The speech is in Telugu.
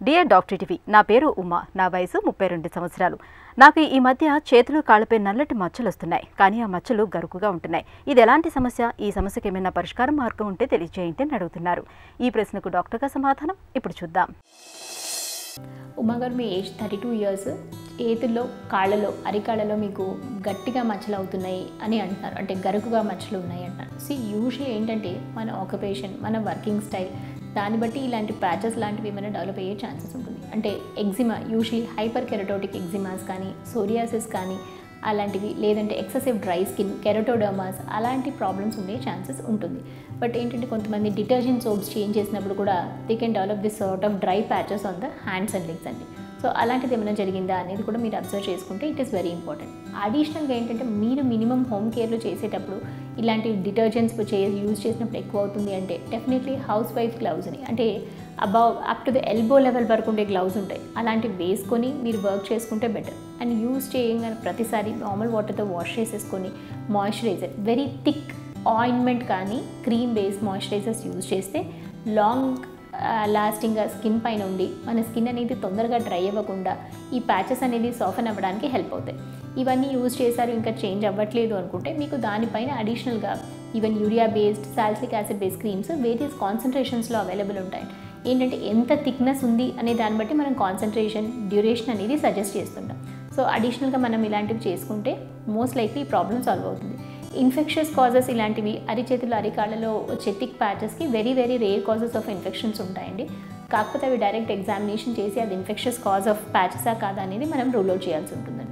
డియర్ డాక్టర్ టీవీ నా పేరు ఉమా నా వయసు ముప్పై రెండు సంవత్సరాలు నాకు ఈ మధ్య చేతులు కాళ్ళపై నల్లటి మచ్చలు వస్తున్నాయి కానీ ఆ మచ్చలు గరుకుగా ఉంటున్నాయి ఇది ఎలాంటి సమస్య ఈ సమస్యకి ఏమైనా పరిష్కార మార్గం ఉంటే తెలియజేయండి అని అడుగుతున్నారు ఈ ప్రశ్నకు డాక్టర్గా సమాధానం ఇప్పుడు చూద్దాం ఉమా గారు మీ ఏజ్ థర్టీ టూ ఇయర్స్ చేతుల్లో కాళ్ళలో అరికాళ్ళలో మీకు గట్టిగా మచ్చలు అవుతున్నాయి అని అంటున్నారు అంటే గరుకుగా మచ్చలు ఉన్నాయి అంటారు సి యూజువల్లీ ఏంటంటే మన ఆక్యుపేషన్ మన వర్కింగ్ స్టైల్ దాన్ని బట్టి ఇలాంటి ప్యాచెస్ లాంటివి ఏమైనా డెవలప్ అయ్యే ఛాన్సెస్ ఉంటుంది అంటే eczema usually hyper keratotic eczemas కానీ సోరియాసిస్ కానీ అలాంటివి లేదంటే ఎక్సెసివ్ డ్రై స్కిన్ కెరటోడర్మాస్ అలాంటి ప్రాబ్లమ్స్ ఉండే ఛాన్సెస్ ఉంటుంది బట్ ఏంటంటే కొంతమంది డిటర్జెంట్ సోప్స్ చేంజ్ చేసినప్పుడు కూడా they can develop this sort of dry patches on the hands and legs అండి సో అలాంటిది ఏమైనా జరిగిందా అనేది కూడా మీరు అబ్జర్వ్ చేసుకుంటే ఇట్ ఈస్ వెరీ ఇంపార్టెంట్ అడిషనల్గా ఏంటంటే మీరు మినిమం హోమ్ కేర్లో చేసేటప్పుడు ఇలాంటి డిటర్జెంట్స్ చే యూజ్ చేసినప్పుడు ఎక్కువ అవుతుంది అంటే డెఫినెట్లీ హౌస్ వైఫ్ గ్లౌజ్ని అంటే above up to the elbow level వరకు ఉండే గ్లౌజ్ ఉంటాయి అలాంటివి వేసుకొని మీరు వర్క్ చేసుకుంటే బెటర్ అండ్ యూజ్ చేయగానే ప్రతిసారి నార్మల్ వాటర్తో వాష్ చేసేసుకొని మాయిశ్చరైజర్ వెరీ థిక్ ఆయింట్మెంట్ కానీ క్రీమ్ బేస్ మాయిశ్చరైజర్స్ యూజ్ చేస్తే లాంగ్ లాస్టింగ్గా స్కిన్ పైన ఉండి మన స్కిన్ అనేది తొందరగా డ్రై అవ్వకుండా ఈ ప్యాచెస్ అనేది సాఫెన్ అవ్వడానికి హెల్ప్ అవుతాయి ఇవన్నీ యూజ్ చేశారు ఇంకా చేంజ్ అవ్వట్లేదు అనుకుంటే మీకు దానిపైన అడిషనల్గా even urea based salicylic acid based creams various కాన్సన్ట్రేషన్స్లో అవైలబుల్ ఉంటాయి ఏంటంటే ఎంత థిక్నెస్ ఉంది అనే దాన్ని బట్టి మనం కాన్సన్ట్రేషన్ డ్యూరేషన్ అనేది సజెస్ట్ చేస్తుంటాం సో అడిషనల్గా మనం ఇలాంటివి చేసుకుంటే మోస్ట్ లైక్లీ ఈ ప్రాబ్లమ్ సాల్వ్ అవుతుంది ఇన్ఫెక్షన్స్ కాజెస్ ఇలాంటివి అరిచేతులు అరికాళ్ళలో వచ్చే థిక్ ప్యాచెస్కి very very rare causes of infections ఉంటాయండి కాకపోతే అవి డైరెక్ట్ ఎగ్జామినేషన్ చేసి అది ఇన్ఫెక్షన్స్ కాజ్ ఆఫ్ ప్యాచెసా కాదా అనేది మనం రూల్ అవుట్ చేయాల్సి ఉంటుంది